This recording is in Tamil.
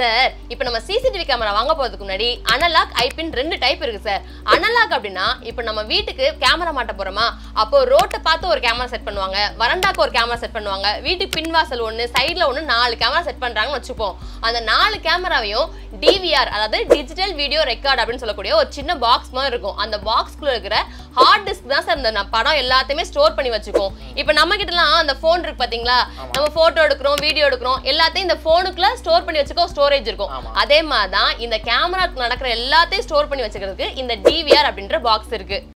சார் இப்போ நம்ம சிசிடிவி கேமரா வாங்க போறதுக்கு முன்னாடி அனலாக் ஐபின் ரெண்டு டைப் இருக்கு சார் அனலாக் அப்படின்னா இப்போ நம்ம வீட்டுக்கு கேமரா மாட்ட போறோமா அப்போ ரோட்டை பார்த்து ஒரு கேமரா செட் பண்ணுவாங்க வறண்டாக்கு ஒரு கேமரா செட் பண்ணுவாங்க வீட்டுக்கு பின்வாசல் ஒன்று சைடில் ஒன்று நாலு கேமரா செட் பண்றாங்கன்னு வச்சுப்போம் அந்த நாலு கேமராவையும் டிவிஆர் அதாவது டிஜிட்டல் வீடியோ ரெக்கார்ட் அப்படின்னு சொல்லக்கூடிய ஒரு சின்ன பாக்ஸ் மாதிரி இருக்கும் அந்த பாக்ஸ்க்குள்ள இருக்கிற ஹார்ட் டிஸ்க் தான் சார் இந்த ந- படம் எல்லாத்தையுமே ஸ்டோர் பண்ணி வச்சுக்கோம் இப்போ நம்ம கிட்டலாம் அந்த ஃபோன் இருக்கு பாத்தீங்களா நம்ம போட்டோ எடுக்கிறோம் வீடியோ எடுக்கிறோம் எல்லாத்தையும் இந்த ஃபோனுக்குள்ள ஸ்டோர் பண்ணி வச்சுக்கோ ஸ்டோரேஜ் இருக்கும் ஆமா. அதே மாதிரி தான் இந்த கேமராக்கு நடக்கிற எல்லாத்தையும் ஸ்டோர் பண்ணி வச்சுக்கிறதுக்கு இந்த டிவிஆர் அப்படின்ற பாக்ஸ் இருக்கு